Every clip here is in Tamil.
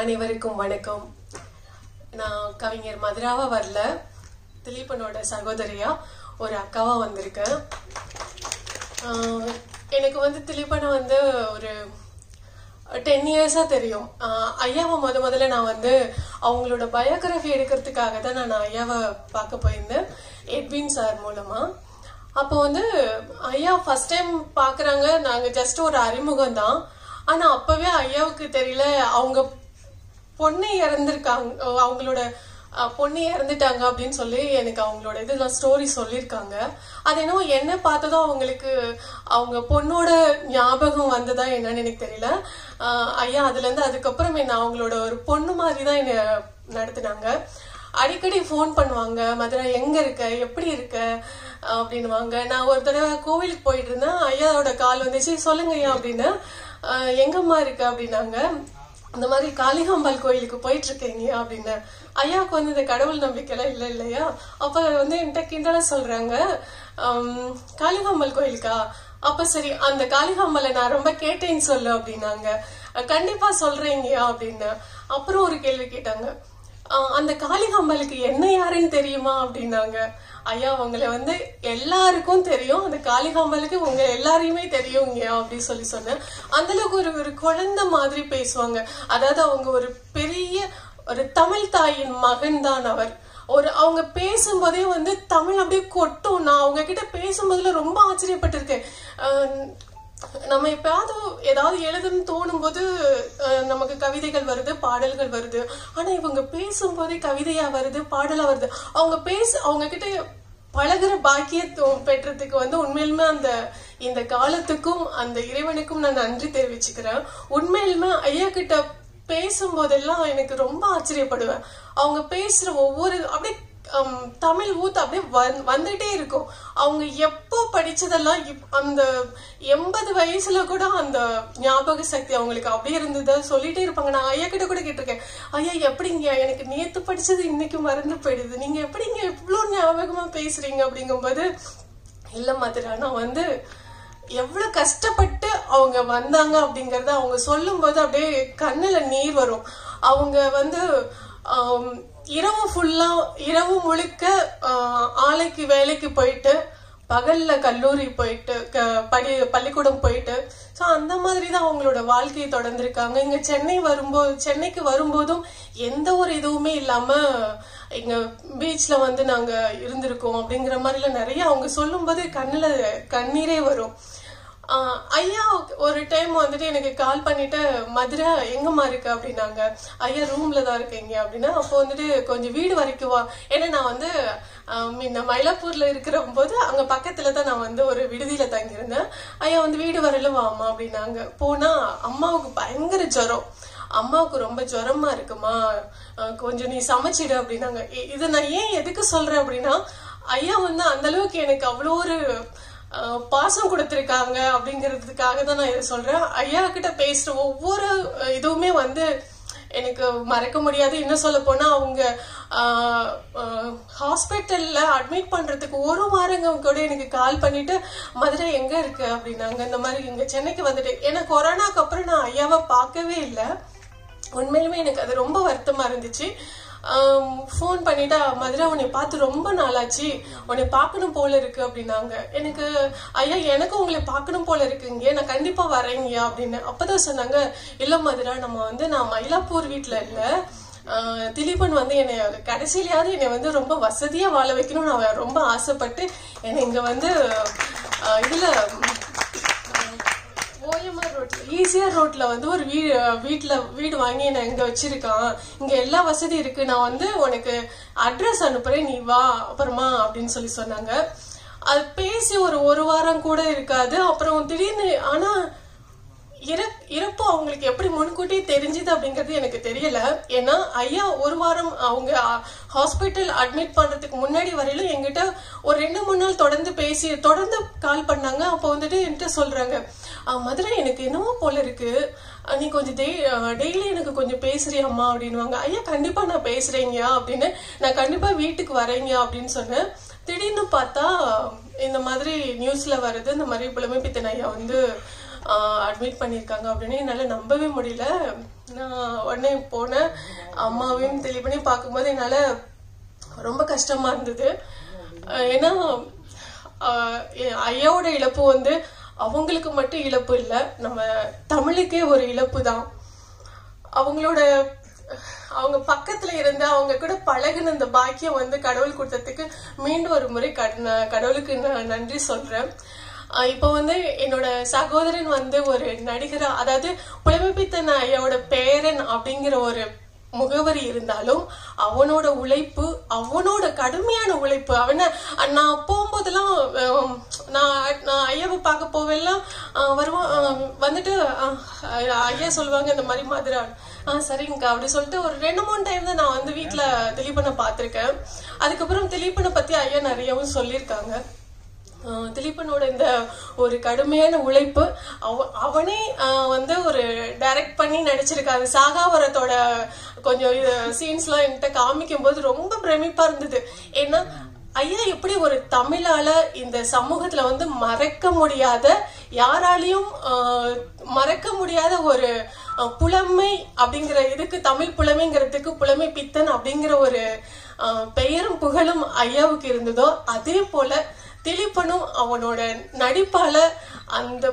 அனைவருக்கும் வணக்கம் நான் கவிஞர் மதுராவா வரல திலீபனோட சகோதரியா ஒரு அக்காவா வந்திருக்கேன் ஆஹ் எனக்கு வந்து திலீபனை வந்து ஒரு டென் இயர்ஸா தெரியும் ஆஹ் ஐயாவை முத முதல்ல நான் வந்து அவங்களோட பயோகிராஃபி எடுக்கிறதுக்காக தான் நான் ஐயாவை பார்க்க போயிருந்தேன் எட்வின் சார் மூலமா அப்போ வந்து ஐயா ஃபர்ஸ்ட் டைம் பாக்குறாங்க நாங்க ஜஸ்ட் ஒரு அறிமுகம் தான் ஆனா அப்பவே ஐயாவுக்கு தெரியல அவங்க பொண்ணு இறந்துருக்காங்க அவங்களோட அஹ், பொண்ணு இறந்துட்டாங்க அப்படின்னு சொல்லி எனக்கு அவங்களோட இதெல்லாம் ஸ்டோரி சொல்லியிருக்காங்க அது என்னவோ என்ன பார்த்ததும் அவங்களுக்கு அவங்க பொண்ணோட ஞாபகம் வந்ததா என்னன்னு எனக்கு தெரியல அஹ், ஐயா அதுல இருந்து அதுக்கப்புறம் என்ன அவங்களோட ஒரு பொண்ணு மாதிரி தான் என்ன நடத்துனாங்க அடிக்கடி ஃபோன் பண்ணுவாங்க மதுரை எங்க இருக்க எப்படி இருக்க அப்படின்னுவாங்க நான் ஒரு தடவை கோவிலுக்கு போயிட்டு இருந்தேன் ஐயாவோட கால் வந்துச்சு சொல்லுங்க ஐயா அப்படின்னு அஹ், எங்கம்மா இருக்க அப்படின்னாங்க இந்த மாதிரி காளிகாம்பாள் கோயிலுக்கு போயிட்டு இருக்கீங்க அப்படின்னு ஐயாவுக்கு வந்து இந்த கடவுள் நம்பிக்கைலாம் இல்லை இல்லையா அப்ப வந்து என்கிட்ட கிண்டலா சொல்றாங்க "ஆம், காளிகாம்பாள் கோயிலுக்கா அப்ப சரி அந்த காளிகாம்பாளை நான் ரொம்ப கேட்டேன்னு சொல்லு அப்படின்னாங்க "அஹ், கண்டிப்பா சொல்றீங்க அப்படின்னு அப்புறம் ஒரு கேள்வி கேட்டாங்க "ஆஹ், அந்த காளிகாம்பாளுக்கு என்ன யாருன்னு தெரியுமா அப்படின்னாங்க ஐயா உங்களை வந்து எல்லாருக்கும் தெரியும் அந்த காளிகாம்பாளுக்கு உங்க எல்லாரையுமே தெரியுங்க அப்படின்னு சொல்லி சொன்னேன் அந்த அளவுக்கு ஒரு ஒரு குழந்தை மாதிரி பேசுவாங்க அதாவது அவங்க ஒரு பெரிய ஒரு தமிழ் தாயின் மகன் தான் அவர் ஒரு அவங்க பேசும்போதே வந்து தமிழ் அப்படியே கொட்டும் நான் அவங்க கிட்ட பேசும்போதுல ரொம்ப ஆச்சரியப்பட்டிருக்கேன் ஆஹ் நம்ம எப்பயாவது ஏதாவது எழுதணும்னு தோணும் போது அஹ், நமக்கு கவிதைகள் வருது பாடல்கள் வருது ஆனா இவங்க பேசும்போதே கவிதையா வருது பாடலா வருது அவங்க பேச அவங்க கிட்ட பழகுற பாக்கியத்துவம் பெற்றதுக்கு வந்து உண்மையிலுமே அந்த இந்த காலத்துக்கும் அந்த இறைவனுக்கும் நான் நன்றி தெரிவிச்சுக்கிறேன் உண்மையிலுமே ஐயா கிட்ட பேசும்போதெல்லாம் எனக்கு ரொம்ப ஆச்சரியப்படுவேன் அவங்க பேசுற ஒவ்வொரு அப்படியே ஹம், தமிழ் ஊத்து அப்படியே வந்- வந்துட்டே இருக்கும் அவங்க எப்போ படிச்சதெல்லாம் இப்- அந்த எண்பது வயசுல கூட அந்த ஞாபக சக்தி அவங்களுக்கு அப்படியே இருந்தது சொல்லிட்டே இருப்பாங்க நான் ஐயா கிட்ட கூட கேட்டிருக்கேன் ஐயா எப்படிங்க எனக்கு நேத்து படிச்சது இன்னைக்கு மறந்து போயிடுது நீங்க எப்படிங்க இவ்வளவு ஞாபகமா பேசுறீங்க அப்படிங்கும்போது இல்ல மதுரா நான் வந்து எவ்வளவு கஷ்டப்பட்டு அவங்க வந்தாங்க அப்படிங்கறத அவங்க சொல்லும்போது அப்படியே கண்ணுல நீர் வரும் அவங்க வந்து ஆம், இரவு ஃபுல்லா இரவு முழுக்க ஆ, ஆலைக்கு வேலைக்கு போயிட்டு பகல்ல கல்லூரி போயிட்டு க- படி பள்ளிக்கூடம் போயிட்டு ஸோ அந்த மாதிரி தான் அவங்களோட வாழ்க்கையை தொடர்ந்துருக்காங்க இங்க சென்னை வரும்போது சென்னைக்கு வரும்போதும் எந்த ஒரு இதுவுமே இல்லாம இங்க பீச்ல வந்து நாங்க இருந்திருக்கோம் அப்படிங்கிற மாதிரிலாம் நிறைய அவங்க சொல்லும்போது கண்ணுல கண்ணீரே வரும் ஆஹ் ஐயா ஒரு டைம் வந்துட்டு எனக்கு கால் பண்ணிட்டு மதுரை எங்கம்மா இருக்கு அப்படின்னாங்க ஐயா ரூம்ல தான் இருக்கீங்க அப்படின்னா அப்போ வந்துட்டு கொஞ்சம் வீடு வரைக்கும் வா ஏன்னா நான் வந்து ஆஹ் முன்ன மயிலாப்பூர்ல இருக்கிற போது அங்க பக்கத்துல தான் நான் வந்து ஒரு விடுதியில தங்கியிருந்தேன் ஐயா வந்து வீடு வரையில வாமா அப்படின்னாங்க போனா அம்மாவுக்கு பயங்கர ஜுரம் அம்மாவுக்கு ரொம்ப ஜுரமா இருக்குமா அஹ் கொஞ்சம் நீ சமைச்சிடு அப்படின்னாங்க இ- இது நான் ஏன் எதுக்கு சொல்றேன் அப்படின்னா ஐயா வந்து அந்த அளவுக்கு எனக்கு அவ்வளோ ஒரு அஹ், பாசம் கொடுத்திருக்காங்க அப்படிங்கிறதுக்காக தான் நான் இதை சொல்றேன் ஐயா கிட்ட பேசுற ஒவ்வொரு அஹ், இதுவுமே வந்து எனக்கு மறக்க முடியாது இன்னும் சொல்ல போனா அவங்க ஹாஸ்பிட்டல்ல அட்மிட் பண்றதுக்கு ஒரு வாரங்க கூட எனக்கு கால் பண்ணிட்டு மதுரை எங்க இருக்கு அப்படின்னாங்க இந்த மாதிரி இங்க சென்னைக்கு வந்துட்டு ஏன்னா கொரோனாக்கு அப்புறம் நான் ஐயாவை பார்க்கவே இல்லை உண்மையிலுமே எனக்கு அது ரொம்ப வருத்தமா இருந்துச்சு ஃபோன் பண்ணிட்டா மதுரை உன்னை பார்த்து ரொம்ப நாளாச்சு உன்னை பார்க்கணும் போல இருக்கு அப்படின்னாங்க எனக்கு ஐயா எனக்கு உங்களை பார்க்கணும் போல இருக்குங்க நான் கண்டிப்பா வரேங்க அப்படின்னு அப்பதான் சொன்னாங்க இல்ல மதுரா நம்ம வந்து நான் மயிலாப்பூர் வீட்ல இல்ல ஆஹ் திலீபன் வந்து என்னை கடைசியிலயாவது என்னை வந்து ரொம்ப வசதியா வாழ வைக்கணும்னு அவன் ரொம்ப ஆசைப்பட்டு என்னை இங்க வந்து ஆஹ் இதுல ஓஎம்ஆர் ரோட்ல ஈசிஆர் ரோட்ல வந்து ஒரு வீடு வீட்ல வீடு வாங்கி நான் இங்க வச்சிருக்கான் இங்க எல்லா வசதி இருக்கு நான் வந்து உனக்கு அட்ரஸ் அனுப்புறேன் நீ வா அப்புறமா அப்படின்னு சொல்லி சொன்னாங்க அது பேசி ஒரு ஒரு வாரம் கூட இருக்காது அப்புறம் திடீர்னு ஆனா இற- இறப்பு அவங்களுக்கு எப்படி முன்கூட்டியே தெரிஞ்சுது அப்படிங்கிறது எனக்கு தெரியல ஏன்னா ஐயா ஒரு வாரம் அவங்க ஹாஸ்பிட்டல் அட்மிட் பண்றதுக்கு முன்னாடி வரையிலும் என்கிட்ட ஒரு ரெண்டு மூணு நாள் தொடர்ந்து பேசி தொடர்ந்து கால் பண்ணாங்க அப்போ வந்துட்டு என்கிட்ட சொல்றாங்க "அஹ், மதுரை எனக்கு என்னவோ போல இருக்கு அஹ், நீ கொஞ்சம் டெய்லி எனக்கு கொஞ்சம் பேசுறியாம்மா அப்படின்னுவாங்க ஐயா கண்டிப்பா நான் பேசுறேங்க அப்படின்னு நான் கண்டிப்பா வீட்டுக்கு வரேங்க அப்படின்னு சொன்னேன் திடீர்னு பார்த்தா இந்த மாதிரி நியூஸ்ல வருது இந்த மாதிரி புலமை பித்தன் ஐயா வந்து அட்மிட் பண்ணியிருக்காங்க அப்படின்னு என்னால் நம்பவே முடியல நான் உடனே போனேன் அம்மாவையும் திலீபனையும் பார்க்கும்போது என்னால் ரொம்ப கஷ்டமா இருந்தது அஹ் ஏன்னா அஹ் எ- ஐயாவோட இழப்பு வந்து அவங்களுக்கு மட்டும் இழப்பு இல்லை நம்ம தமிழுக்கே ஒரு இழப்பு தான் அவங்களோட அவங்க பக்கத்துல இருந்து அவங்க கூட பழகுன இந்த பாக்கியம் வந்து கடவுள் கொடுத்ததுக்கு மீண்டும் ஒரு முறை கட- கடவுளுக்கு நான் நன்றி சொல்றேன் ஆஹ் இப்போ வந்து என்னோட சகோதரன் வந்து ஒரு நடிகரா அதாவது புலமைப்பித்தன் ஐயாவோட பேரன் அப்படிங்கிற ஒரு முகவரி இருந்தாலும் அவனோட உழைப்பு அவனோட கடுமையான உழைப்பு அவனை நான் போகும்போதெல்லாம் ஆம், நான் நான் ஐயாவை பார்க்க போவெல்லாம் ஆஹ், வருவான் ஆஹ், வந்துட்டு ஆஹ், ஐயா சொல்லுவாங்க இந்த மாதிரி மாதிரி ஆ சரிங்கக்கா அப்படி சொல்லிட்டு ஒரு ரெண்டு மூணு டைம் தான் நான் வந்து வீட்டில் திலீபனை பார்த்துருக்கேன் அதுக்கப்புறம் திலீபனை பற்றி ஐயா நிறையவும் சொல்லியிருக்காங்க ஆஹ் திலீபனோட இந்த ஒரு கடுமையான உழைப்பு அவ அவனே ஆஹ் வந்து ஒரு டைரக்ட் பண்ணி நடிச்சிருக்காரு சாகாவரத்தோட கொஞ்சம் சீன்ஸ்லாம் என்கிட்ட காமிக்கும் போது ரொம்ப பிரமிப்பா இருந்தது ஏன்னா ஐயா எப்படி ஒரு தமிழால இந்த சமூகத்துல வந்து மறக்க முடியாத யாராலையும் ஆஹ் மறக்க முடியாத ஒரு ஆஹ் புலமை அப்படிங்கிற இதுக்கு தமிழ் புலமைங்கிறதுக்கு புலமை பித்தன் அப்படிங்கிற ஒரு ஆஹ் பெயரும் புகழும் ஐயாவுக்கு இருந்ததோ அதே போல திலீபனும் அவனோட நடிப்பால அந்த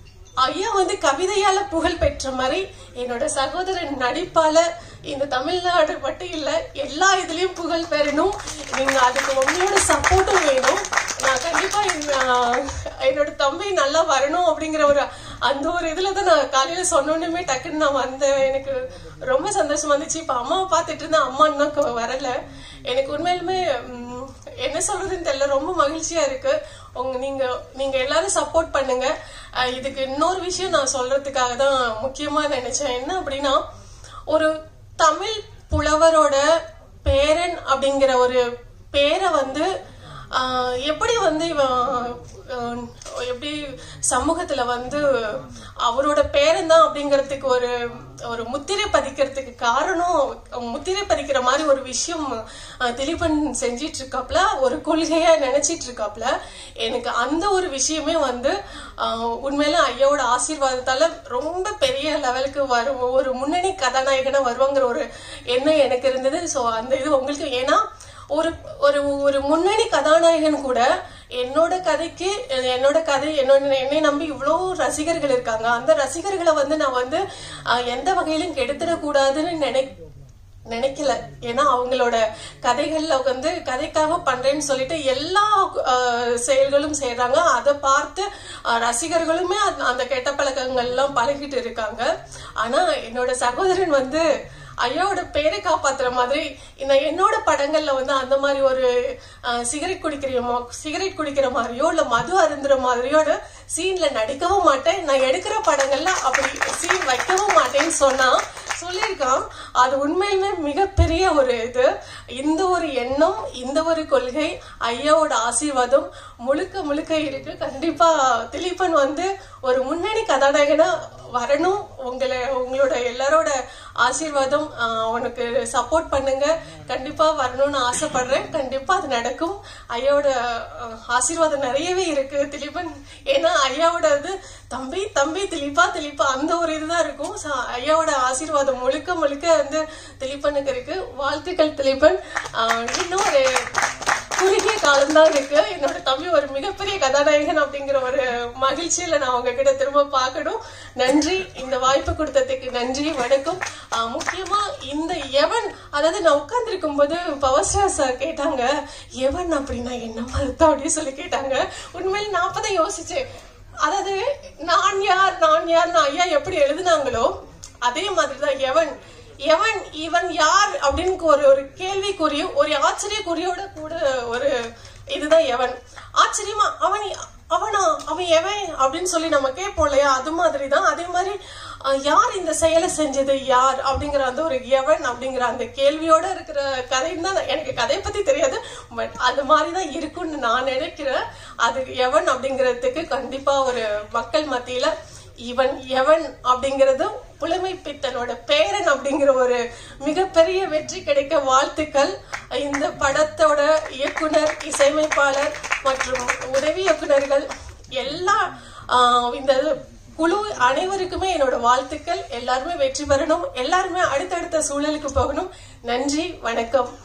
ஐயா வந்து கவிதையால புகழ் பெற்ற மாதிரி என்னோட சகோதரன் நடிப்பால இந்த தமிழ்நாடு மட்டும் இல்ல எல்லா இதுலயும் புகழ் பெறணும் நீங்க அதுக்கு உங்களோட சப்போர்ட்டும் வேணும் நான் கண்டிப்பா இந்த- என்னோட தம்பி நல்லா வரணும் அப்படிங்கிற ஒரு அந்த ஒரு இதுல தான் நான் காலையில சொன்னோன்னுமே டக்குன்னு நான் வந்தேன் எனக்கு ரொம்ப சந்தோஷமா இருந்துச்சு இப்ப அம்மாவை பார்த்துட்டு இருந்தேன் அம்மா இன்னும் கொ- வரல எனக்கு உண்மையிலுமே உம், என்ன சொல்றதுன்னு தெரியல ரொம்ப மகிழ்ச்சியா இருக்கு உங்க நீங்க நீங்க எல்லாரும் சப்போர்ட் பண்ணுங்க அஹ் இதுக்கு இன்னொரு விஷயம் நான் சொல்றதுக்காக தான் முக்கியமா நினைச்சேன் என்ன அப்படின்னா ஒரு தமிழ் புலவரோட பேரன் அப்படிங்கிற ஒரு பேரை வந்து ஆஹ் எப்படி வந்து இவன் ஆஹ் எப்படி சமூகத்துல வந்து அவரோட பேரன் தான் அப்படிங்கறதுக்கு ஒரு ஒரு முத்திரை பதிக்கிறதுக்கு காரணம் முத்திரை பதிக்கிற மாதிரி ஒரு விஷயம் ஆஹ் திலீபன் செஞ்சிட்டு இருக்காப்ல ஒரு கொள்கையா நினைச்சிட்டு இருக்காப்ல எனக்கு அந்த ஒரு விஷயமே வந்து ஆஹ் உண்மையில ஐயாவோட ஆசீர்வாதத்தால ரொம்ப பெரிய லெவலுக்கு வரும் ஒரு முன்னணி கதாநாயகனா வருவாங்கிற ஒரு எண்ணம் எனக்கு இருந்தது ஸோ அந்த இது உங்களுக்கு ஏன்னா ஒரு ஒரு ஒரு முன்னணி கதாநாயகன் கூட என்னோட கதைக்கு என்னோட கதை என்னோட என்னை நம்பி இவ்வளோ ரசிகர்கள் இருக்காங்க அந்த ரசிகர்களை வந்து நான் வந்து ஆஹ், எந்த வகையிலும் கெடுத்துடக்கூடாதுன்னு நினை நினைக்கல ஏன்னா அவங்களோட கதைகள்ல வந்து கதைக்காக பண்றேன்னு சொல்லிட்டு எல்லா ஆஹ், செயல்களும் செய்யறாங்க அதை பார்த்து ஆஹ், ரசிகர்களுமே அந்த- அந்த கெட்ட பழக்கங்கள்லாம் பழகிட்டு இருக்காங்க ஆனா என்னோட சகோதரன் வந்து ஐயாவோட பேரை காப்பாத்துற மாதிரி இந்த என்னோட படங்கள்ல வந்து அந்த மாதிரி ஒரு ஆஹ், சிகரெட் குடிக்கிற மா- சிகரெட் குடிக்கிற மாதிரியோ இல்ல மது அருந்துற மாதிரியோட சீன்ல நடிக்கவும் மாட்டேன் நான் எடுக்கிற படங்கள்ல அப்படி சீன் வைக்கவும் மாட்டேன்னு சொன்னா சொல்லியிருக்கான் அது உண்மையிலுமே மிகப்பெரிய ஒரு இது இந்த ஒரு எண்ணம் இந்த ஒரு கொள்கை ஐயாவோட ஆசீர்வாதம் முழுக்க முழுக்க இருக்கு கண்டிப்பா திலீபன் வந்து ஒரு முன்னணி கதாநாயகனா வரணும் உங்களை உங்களோட எல்லாரோட ஆசீர்வாதம் ஆஹ், அவனுக்கு சப்போர்ட் பண்ணுங்க கண்டிப்பா வரணும்னு ஆசைப்படுறேன் கண்டிப்பா அது நடக்கும் ஐயாவோட ஆஹ், ஆசீர்வாதம் நிறையவே இருக்கு திலீபன் ஏன்னா ஐயாவோட இது தம்பி தம்பி திலீப்பா திலீப்பா அந்த ஒரு இதுதான் இருக்கும் So, ஐயாவோட ஆசீர்வாதம் முழுக்க முழுக்க வந்து திலீபனுக்கு இருக்கு வாழ்த்துக்கள் திலீபன் ஆஹ், இன்னும் ஒரு குறுகிய காலம்தான் இருக்கு என்னோட தம்பி ஒரு மிகப்பெரிய கதாநாயகன் அப்படிங்கிற ஒரு மகிழ்ச்சியில நான் உங்ககிட்ட திரும்ப பார்க்கணும் நன்றி இந்த வாய்ப்பு கொடுத்ததுக்கு நன்றி வணக்கம் ஆஹ் முக்கியமா இந்த எவன் அதாவது நான் உட்கார்ந்துருக்கும் போது பவர் ஸ்டார் சார் கேட்டாங்க எவன் அப்படின்னா என்ன அர்த்தம் அப்படின்னு சொல்லி கேட்டாங்க உண்மையில நான் அப்பதான் யோசிச்சேன் அதாவது நான் யார் நான் யார் நான் ஐயா எப்படி எழுதுனாங்களோ அதே மாதிரிதான் எவன் எவன் இவன் யார் அப்படின்னு ஒரு ஒரு கேள்விக்குறி ஒரு ஆச்சரியக்குறியோட கூட ஒரு இதுதான் எவன் ஆச்சரியமா அவன் அவனா அவன் எவன் அப்படின்னு சொல்லி நம்ம கேட்போம் இல்லையா அது மாதிரி தான் அதே மாதிரி அஹ், யார் இந்த செயலை செஞ்சது யார் அப்படிங்கிற அந்த ஒரு எவன் அப்படிங்கிற அந்த கேள்வியோட இருக்கிற கதைன்னு தான் எனக்கு கதையை பத்தி தெரியாது பட் அது மாதிரி தான் இருக்கும்னு நான் நினைக்கிறேன் அது எவன் அப்படிங்கிறதுக்கு கண்டிப்பா ஒரு மக்கள் மத்தியில இவன் எவன் அப்படிங்கிறது புலமை பித்தனோட பேரன் அப்படிங்கிற ஒரு மிகப்பெரிய வெற்றி கிடைக்க வாழ்த்துக்கள் இந்த படத்தோட இயக்குனர் இசையமைப்பாளர் மற்றும் உதவி இயக்குனர்கள் எல்லா ஆஹ், இந்த குழு அனைவருக்குமே என்னோட வாழ்த்துக்கள் எல்லாருமே வெற்றி பெறணும் எல்லாருமே அடுத்தடுத்த சூழலுக்கு போகணும் நன்றி வணக்கம்